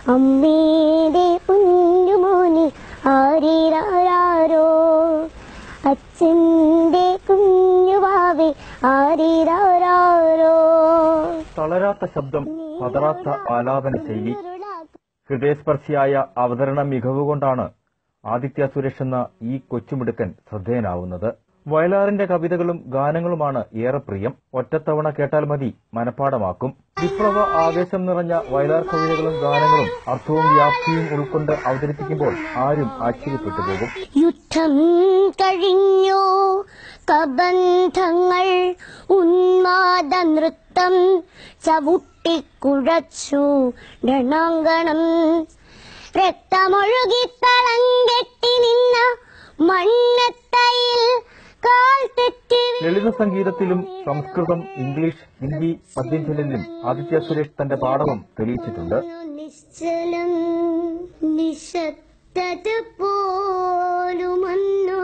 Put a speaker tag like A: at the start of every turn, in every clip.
A: അമ്മേടെ കുഞ്ഞുമോനെ ആരീരാരോ അച്ഛന്റെ കുഞ്ഞുവാവെ ആരീരാരോ
B: തളരാത്ത ശബ്ദം പതറാത്ത ആലാപന ശൈലി ഹൃദയസ്പർശിയായ അവതരണ മികവ് കൊണ്ടാണ് ആദിത്യ സുരേഷ് എന്ന ഈ കൊച്ചുമിടുക്കൻ ശ്രദ്ധേയനാവുന്നത് വയലാറിന്റെ കവിതകളും ഗാനങ്ങളുമാണ് ഏറെ പ്രിയം ഒറ്റത്തവണ കേട്ടാൽ മതി മനഃപ്പാടമാക്കും വിപ്ലവ ആവേശം നിറഞ്ഞ വയലാർ കവിതകളും ഗാനങ്ങളും അർത്ഥവും വ്യാപ്തിയും ഉൾക്കൊണ്ട് അവതരിപ്പിക്കുമ്പോൾ ആരും ആശ്ചര്യപ്പെട്ടു പോകും
A: യുദ്ധം കഴിഞ്ഞു കബന്ധങ്ങൾ ഉന്മാദ നൃത്തം ചവിട്ടിക്കുഴച്ചു രണാങ്കണം രക്തമൊഴുകി തളങ്കെട്ടി നിന്ന മണ്ണത്തയിൽ കാൽ തെറ്റി
B: ലളിത സംഗീതത്തിലും സംസ്കൃതം ഇംഗ്ലീഷ് ഹിന്ദി പദ്യഞ്ചലിലും ആദിത്യ സുരേഷ് തന്റെ പാഠവും തെളിയിച്ചിട്ടുണ്ട്
A: നിശ്ചലം നിശബ്ദത പോലുമന്നോ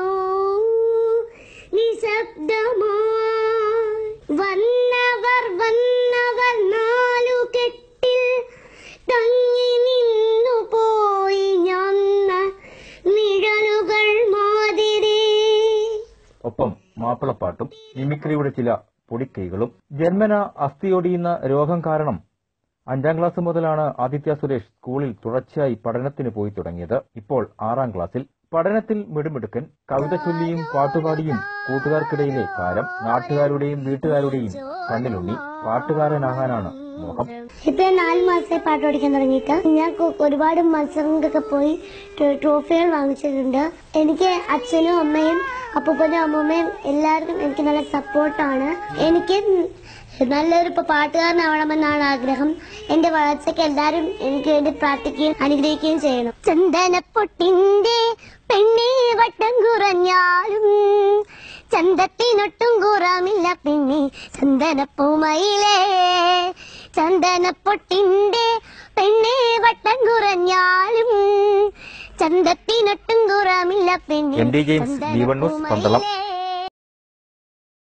A: നിശബ്ദമായി വന്നവർ വന്നവർ നാലു കെട്ടിൽ തങ്ങി നിന്നു പോയി ഞന്ന നിഴലുകൾ മാതിരി
B: ഒപ്പം മാപ്പിളപ്പാട്ടും മിമിക്രിയുടെ ചില പൊടിക്കൈകളും ജന്മന അസ്ഥിയൊടിയുന്ന രോഗം കാരണം അഞ്ചാം ക്ലാസ് മുതലാണ് ആദിത്യ സുരേഷ് സ്കൂളിൽ തുടർച്ചയായി പഠനത്തിന് പോയി തുടങ്ങിയത് ഇപ്പോൾ ആറാം ക്ലാസ്സിൽ പഠനത്തിൽ മിടുമിടുക്കൻ കവിത ചൊല്ലിയും പാട്ടുപാടിയും കൂട്ടുകാർക്കിടയിലെ താരം നാട്ടുകാരുടെയും വീട്ടുകാരുടെയും കണ്ണിലുണ്ണി പാട്ടുകാരനാകാനാണ് മോഹം
A: ഇപ്പൊ നാല് മാസമായി പാട്ട് പഠിക്കാൻ തുടങ്ങിയിട്ട് ഞാൻ കൊ- ഒരുപാട് മത്സരങ്ങൾക്കൊക്കെ പോയി ട്രോ- ട്രോഫികൾ വാങ്ങിച്ചിട്ടുണ്ട് എനിക്ക് അച്ഛനും അമ്മയും അപ്പൂപ്പനും അമ്മൂമ്മയും എല്ലാവർക്കും എനിക്ക് നല്ല സപ്പോർട്ടാണ് എനിക്ക് നല്ലൊരു ഇപ്പൊ പാട്ടുകാരനാവണമെന്നാണ് ആഗ്രഹം എന്റെ വളർച്ചയ്ക്ക് എല്ലാവരും എനിക്ക് വേണ്ടി പ്രാർത്ഥിക്കുകയും അനുഗ്രഹിക്കുകയും ചെയ്യണം ചന്ദനപ്പൊട്ടിന്റെ പെണ്ണേ വട്ടം കുറഞ്ഞാലും ചന്തത്തിനൊട്ടും കൂറാമില്ല പിന്നെ ചന്ദനപ്പൂമയിലേ ചന്ദനപ്പൊട്ടിന്റെ പെണ്ണേ വട്ടം കുറഞ്ഞാലും ചന്തത്തിനൊട്ടും കൂറാമില്ല പിന്നെ
B: M D James, B one news, Pandalam.
A: ചന്ദനപ്പൂമയിലേ